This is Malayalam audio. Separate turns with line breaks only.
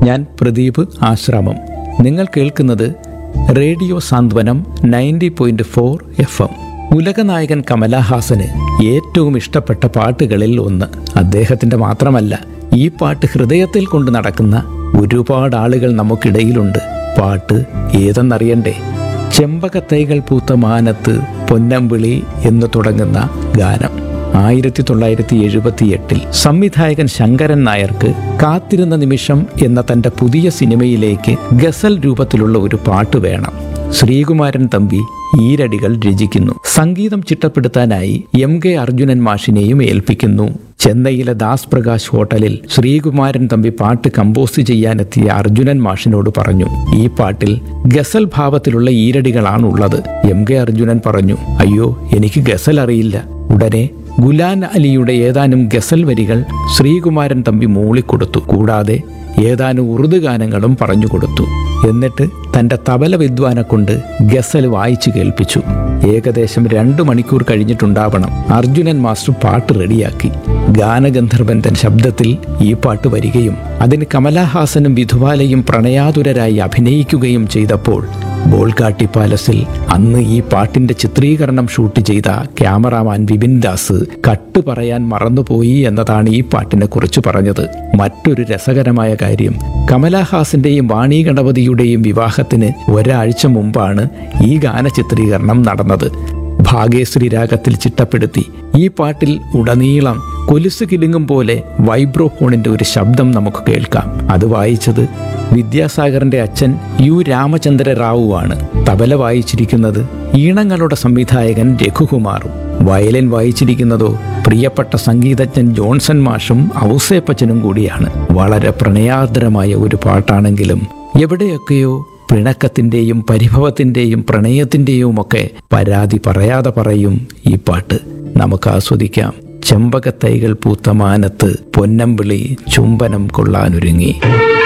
ഞാൻ പ്രദീപ് ആശ്രാമം നിങ്ങൾ കേൾക്കുന്നത് radio Santhwanam ninety point four F M ഉലകനായകൻ കമലഹാസന് ഏറ്റവും ഇഷ്ടപ്പെട്ട പാട്ടുകളിൽ ഒന്ന് അദ്ദേഹത്തിന്റെ മാത്രമല്ല ഈ പാട്ട് ഹൃദയത്തിൽ കൊണ്ട് നടക്കുന്ന ഒരുപാട് ആളുകൾ നമുക്കിടയിലുണ്ട് പാട്ട് ഏതെന്നറിയണ്ടേ ചെമ്പകത്തൈകൾ പൂത്ത മാനത്ത് പൊന്നമ്പിളി എന്ന് തുടങ്ങുന്ന ഗാനം ആയിരത്തി തൊള്ളായിരത്തി എഴുപത്തി എട്ടിൽ സംവിധായകൻ ശങ്കരൻ നായർക്ക് കാത്തിരുന്ന നിമിഷം എന്ന തന്റെ പുതിയ സിനിമയിലേക്ക് ഗസൽ രൂപത്തിലുള്ള ഒരു പാട്ട് വേണം ശ്രീകുമാരൻ തമ്പി ഈരടികൾ രചിക്കുന്നു സംഗീതം ചിട്ടപ്പെടുത്താനായി എം കെ അർജുനൻ മാഷിനെയും ഏൽപ്പിക്കുന്നു ചെന്നൈയിലെ ദാസ് പ്രകാശ് ഹോട്ടലിൽ ശ്രീകുമാരൻ തമ്പി പാട്ട് കമ്പോസ് ചെയ്യാനെത്തിയ അർജുനൻ മാഷിനോട് പറഞ്ഞു ഈ പാട്ടിൽ ഗസൽ ഭാവത്തിലുള്ള ഈരടികളാണുള്ളത് എം കെ അർജുനൻ പറഞ്ഞു അയ്യോ എനിക്ക് ഗസൽ അറിയില്ല ഉടനെ ഗുലാൻ അലിയുടെ ഏതാനും ഗസൽ വരികൾ ശ്രീകുമാരൻ തമ്പി മൂളിക്കൊടുത്തു കൂടാതെ ഏതാനും ഉറുദു ഗാനങ്ങളും പറഞ്ഞു കൊടുത്തു എന്നിട്ട് തന്റെ തബല വിദ്വാനെ കൊണ്ട് ഗസൽ വായിച്ചു കേൾപ്പിച്ചു ഏകദേശം രണ്ടു മണിക്കൂർ കഴിഞ്ഞിട്ടുണ്ടാവണം അർജുനൻ മാസ്റ്റർ പാട്ട് റെഡിയാക്കി ഗാനഗന്ധർവൻ തൻ ശബ്ദത്തിൽ ഈ പാട്ട് വരികയും അതിന് കമലഹാസനും വിധുവാലയും പ്രണയാതുരരായി അഭിനയിക്കുകയും ചെയ്തപ്പോൾ ബോൾഗാട്ടി പാലസിൽ അന്ന് ഈ പാട്ടിന്റെ ചിത്രീകരണം ഷൂട്ട് ചെയ്ത ക്യാമറാമാൻ വിപിൻ ദാസ് കട്ട് പറയാൻ മറന്നുപോയി എന്നതാണ് ഈ പാട്ടിനെ കുറിച്ച് പറഞ്ഞത് മറ്റൊരു രസകരമായ കാര്യം കമലഹാസന്റെയും വാണി ഗണപതിയുടെയും വിവാഹത്തിന് ഒരാഴ്ച മുമ്പാണ് ഈ ഗാന ചിത്രീകരണം നടന്നത് ഭാഗ്യശ്രീ രാഗത്തിൽ ചിട്ടപ്പെടുത്തി ഈ പാട്ടിൽ ഉടനീളം കൊലുസ് കിലുങ്ങും പോലെ വൈബ്രോഫോണിന്റെ ഒരു ശബ്ദം നമുക്ക് കേൾക്കാം അത് വായിച്ചത് വിദ്യാസാഗറിന്റെ അച്ഛൻ യു രാമചന്ദ്ര റാവുവാണ് തബല വായിച്ചിരിക്കുന്നത് ഈണങ്ങളുടെ സംവിധായകൻ രഘുകുമാറും വയലിൻ വായിച്ചിരിക്കുന്നതോ പ്രിയപ്പെട്ട സംഗീതജ്ഞൻ ജോൺസൺ മാഷും ഔസേപ്പച്ചനും കൂടിയാണ് വളരെ പ്രണയാർദ്രമായ ഒരു പാട്ടാണെങ്കിലും എവിടെയൊക്കെയോ പിണക്കത്തിൻ്റെയും പരിഭവത്തിൻ്റെയും പ്രണയത്തിൻ്റെയും ഒക്കെ പരാതി പറയാതെ പറയും ഈ പാട്ട് നമുക്ക് ആസ്വദിക്കാം ചെമ്പകത്തൈകൾ പൂത്ത മാനത്ത് പൊന്നമ്പിളി ചുംബനം കൊള്ളാനൊരുങ്ങി